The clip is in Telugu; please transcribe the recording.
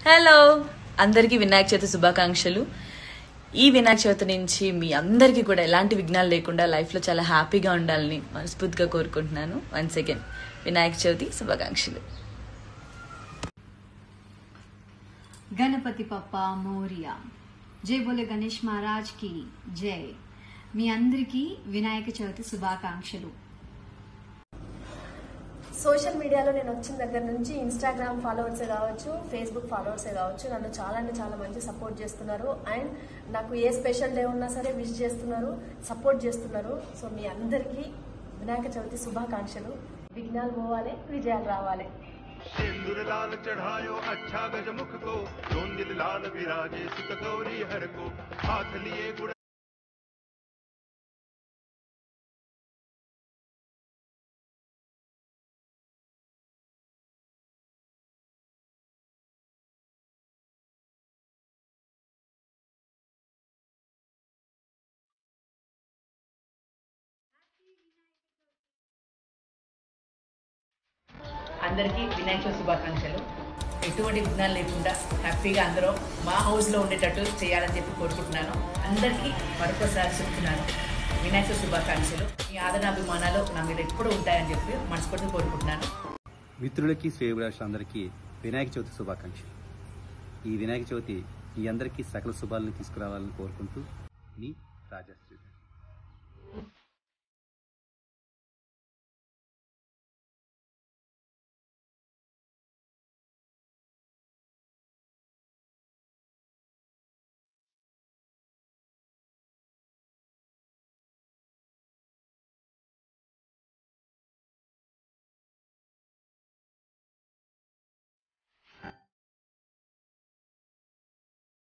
హలో అందరికీ వినాయక చవితి శుభాకాంక్షలు ఈ వినాయక చవితి నుంచి మీ అందరికీ కూడా ఎలాంటి విఘ్నాలు లేకుండా లైఫ్లో చాలా హ్యాపీగా ఉండాలని మనస్ఫూర్తిగా కోరుకుంటున్నాను వన్స్ అగైన్ వినాయక చవితి శుభాకాంక్షలు గణపతి పప్ప మోరియా జై బోలే గణేష్ మహారాజ్ కి జై మీ అందరికీ వినాయక చవితి శుభాకాంక్షలు సోషల్ మీడియాలో నేను వచ్చిన దగ్గర నుంచి ఇన్స్టాగ్రామ్ ఫాలోవర్సే కావచ్చు ఫేస్బుక్ ఫాలోవర్సే కావచ్చు నన్ను చాలా అంటే చాలా మంచి సపోర్ట్ చేస్తున్నారు అండ్ నాకు ఏ స్పెషల్ డే ఉన్నా సరే విష్ చేస్తున్నారు సపోర్ట్ చేస్తున్నారు సో మీ అందరికీ వినాయక చవితి శుభాకాంక్షలు విఘ్నాలు పోవాలి విజయాలు రావాలి सिंदूर लाल चढ़ायो अच्छा गजमुख को जोंदिल लाल विराजे सुत गौरी हर को हाथ लिए गुड़ అందరికీ వినాయక చవితి శుభాకాంక్షలు ఎటువంటి విఘ్నాలు లేకుండా హ్యాపీగా అందరూ మా హౌస్లో ఉండేటట్టు చేయాలని చెప్పి కోరుకుంటున్నాను అందరికీ మరొకసారి చెప్తున్నాను వినాయక చవితి శుభాకాంక్షలు మీ ఆదరణ అభిమానాలు నా మీద ఎప్పుడు ఉంటాయని చెప్పి మనస్ఫూర్తిగా కోరుకుంటున్నాను మిత్రులకి శ్రేయభిలాషులందరికీ వినాయక చవితి శుభాకాంక్షలు ఈ వినాయక చవితి మీ అందరికీ సకల శుభాలను తీసుకురావాలని కోరుకుంటూ మీ రాజశ్రీ